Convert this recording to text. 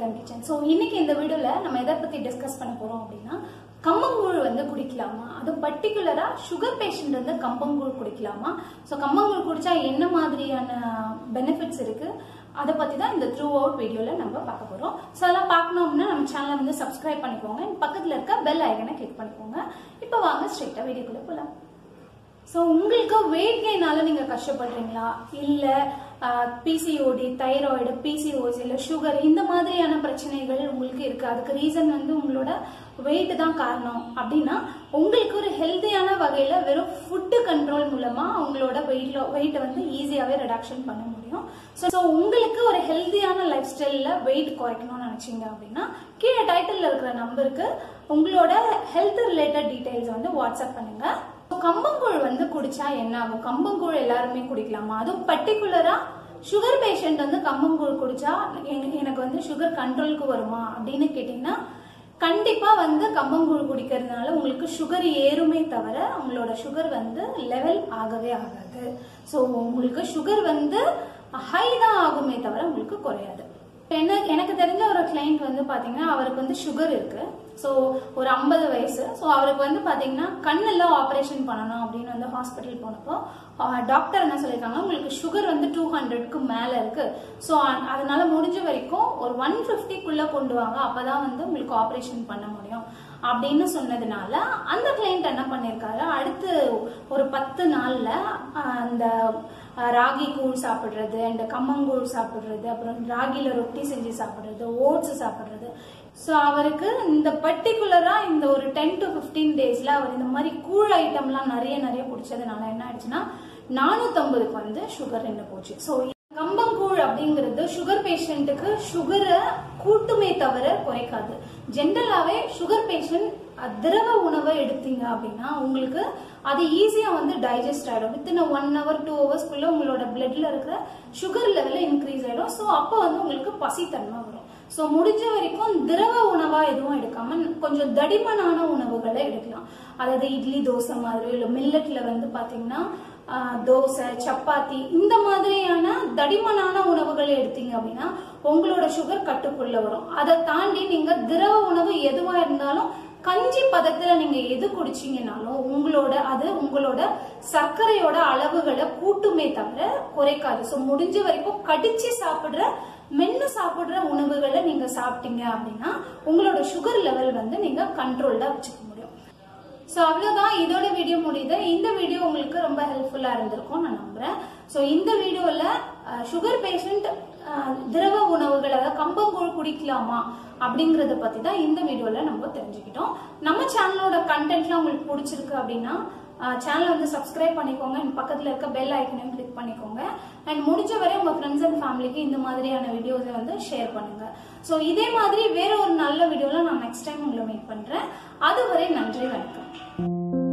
silent kitchen so இன்னைக்கு இந்த வீடியோவில் நம்ம எதை பற்றி டிஸ்கஸ் பண்ண போகிறோம் அப்படின்னா கம்பங்கூழ் வந்து குடிக்கலாமா அதுவும் பர்டிகுலராக சுகர் பேஷண்ட் வந்து கம்பங்கூழ் குடிக்கலாமா ஸோ கம்பங்கூழ் குடிச்சா என்ன மாதிரியான பெனிஃபிட்ஸ் இருக்கு அதை பற்றி தான் இந்த த்ரூ அவுட் வீடியோவில் நம்ம பார்க்க போகிறோம் ஸோ அதெல்லாம் பார்க்கணும்னா நம்ம சேனலை வந்து சப்ஸ்கிரைப் பண்ணிக்கோங்க பக்கத்தில் இருக்க பெல் ஐக்கனை கிளிக் பண்ணிக்கோங்க இப்போ வாங்க ஸ்ட்ரெயிட்டாக வீடியோக்குள்ளே போகலாம் ஸோ உங்களுக்கு வெயிட் கெயினால நீங்க கஷ்டப்படுறீங்களா இல்ல பிசிஓடி தைராய்டு பிசிஓஸ் இல்ல சுகர் இந்த மாதிரியான பிரச்சனைகள் உங்களுக்கு இருக்கு அதுக்கு ரீசன் வந்து உங்களோட வெயிட் தான் காரணம் அப்படின்னா உங்களுக்கு ஒரு ஹெல்த்தியான வகையில வெறும் ஃபுட்டு கண்ட்ரோல் மூலமா உங்களோட வெயிட் வெயிட்டை வந்து ஈஸியாவே ரிடக்ஷன் பண்ண முடியும் ஸோ உங்களுக்கு ஒரு ஹெல்த்தியான லைஃப் ஸ்டைல்ல வெயிட் குறைக்கணும்னு நினைச்சீங்க அப்படின்னா கீழே டைட்டில் இருக்கிற நம்பருக்கு உங்களோட ஹெல்த் ரிலேட்டட் டீடைல்ஸ் வந்து வாட்ஸ்அப் பண்ணுங்க கம்பங்கூழ் வந்து குடிச்சா என்ன ஆகும் கம்பங்கூழ் எல்லாருமே குடிக்கலாமா அதுவும் பர்டிகுலரா சுகர் பேஷண்ட் வந்து கம்பங்கூழ் குடிச்சா எ- எனக்கு வந்து சுகர் கண்ட்ரோலுக்கு வருமா அப்படின்னு கேட்டீங்கன்னா கண்டிப்பா வந்து கம்பங்கூழ் குடிக்கிறதுனால உங்களுக்கு சுகர் ஏறுமே தவிர உங்களோட சுகர் வந்து லெவல் ஆகவே ஆகாது ஸோ உங்களுக்கு சுகர் வந்து ஹை தான் ஆகுமே தவிர உங்களுக்கு குறையாது என்ன எனக்கு தெரிஞ்ச ஒரு கிளைண்ட் வந்து பாத்தீங்கன்னா அவருக்கு வந்து சுகர் இருக்கு ஸோ ஒரு ஐம்பது வயசு ஸோ அவருக்கு வந்து பாத்தீங்கன்னா கண்ணெல்லாம் ஆப்ரேஷன் பண்ணணும் அப்படின்னு வந்து ஹாஸ்பிட்டல் போனப்போ டாக்டர் என்ன சொல்லியிருக்காங்க உங்களுக்கு சுகர் வந்து டூ ஹண்ட்ரட்க்கு மேல இருக்கு ஸோ அதனால முடிஞ்ச வரைக்கும் ஒரு ஒன் ஃபிஃப்டிக்குள்ள கொண்டு வாங்க அப்பதான் வந்து உங்களுக்கு ஆப்ரேஷன் பண்ண முடியும் அப்படின்னு சொன்னதுனால அந்த கிளைண்ட் என்ன பண்ணிருக்காரு அடுத்து ஒரு பத்து நாள்ல ஆஹ், அந்த ஆஹ், ராகி கூழ் சாப்பிடுறது அண்ட் கம்மங்கூழ் சாப்பிடுறது அப்புறம் ராகில ரொட்டி செஞ்சு சாப்பிடுறது ஓட்ஸ் சாப்பிடுறது ஸோ அவருக்கு இந்த பர்டிகுலரா இந்த ஒரு டென் டு ஃபிஃப்டீன் டேஸ்ல அவர் இந்த மாதிரி கூழ் ஐட்டம்லாம் நிறைய நிறைய குடிச்சதுனால என்ன ஆயிடுச்சுன்னா நானூத்தம்பதுக்கு வந்து சுகர் நின்று போச்சு ஸோ கம்பங்கூழ் அப்படிங்கிறது சுகர் பேஷண்ட்டுக்கு சுகரை கூட்டுமே தவிர குறைக்காது ஜென்ரலாவே சுகர் பேஷண்ட் திரவ உணவை எடுத்தீங்க அப்படின்னா உங்களுக்கு அது ஈஸியா வந்து டைஜஸ்ட் ஆயிடும் வித்தின் ஒன் ஹவர் டூ ஹவர்ஸ்க்குள்ள உங்களோட பிளட்ல இருக்கிற சுகர் லெவல் இன்க்ரீஸ் ஆயிடும் ஸோ அப்போ வந்து உங்களுக்கு பசித்தன்மை வரும் ஸோ முடிஞ்ச வரைக்கும் திரவ உணவா எதுவும் எடுக்காம கொஞ்சம் தடிமனான உணவுகளை எடுக்கலாம் அதாவது இட்லி தோசை மாதிரி இல்லை மில்லட்ல வந்து பாத்தீங்கன்னா ஆஹ், தோசை சப்பாத்தி இந்த மாதிரியான தடிமனான உணவுகளை எடுத்தீங்க அப்படின்னா உங்களோட சுகர் கட்டுக்குள்ள வரும் அதை தாண்டி நீங்க திரவ உணவு எதுவா இருந்தாலும் கஞ்சி பதத்துல நீங்க எது குடிச்சீங்கனாலும் உங்களோட அது உங்களோட சர்க்கரையோட அளவுகளை கூட்டுமே தவிர குறைக்காது ஸோ முடிஞ்ச வரைக்கும் கடிச்சு சாப்பிடுற மென்னு சாப்பிடுற உணவுகளை நீங்க சாப்பிட்டீங்க அப்படின்னா உங்களோட சுகர் லெவல் வந்து நீங்க கண்ட்ரோல்டா வச்சுக்க முடியும் ஸோ அவ்வளோதான் இதோட வீடியோ முடியுது இந்த வீடியோ உங்களுக்கு ரொம்ப ஹெல்ப்ஃபுல்லாக இருந்திருக்கும் நான் நம்புறேன் ஸோ இந்த வீடியோவில் சுகர் பேஷண்ட் திரவ உணவுகள் அதாவது கம்பங்கூழ் குடிக்கலாமா அப்படிங்கறத பத்தி தான் இந்த வீடியோவில் நம்ம தெரிஞ்சுக்கிட்டோம் நம்ம சேனலோட கண்டென்ட்லாம் உங்களுக்கு பிடிச்சிருக்கு அப்படின்னா சேனலை வந்து சப்ஸ்கிரைப் பண்ணிக்கோங்க அண்ட் பக்கத்தில் இருக்க பெல் ஐக்கனையும் கிளிக் பண்ணிக்கோங்க அண்ட் முடிஞ்ச வரை உங்கள் ஃப்ரெண்ட்ஸ் அண்ட் ஃபேமிலிக்கு இந்த மாதிரியான வீடியோஸை வந்து ஷேர் பண்ணுங்க ஸோ இதே மாதிரி வேற ஒரு நல்ல வீடியோவில் நான் நெக்ஸ்ட் டைம் உங்களை மீட் பண்ணுறேன் அதுவரை நன்றி வணக்கம்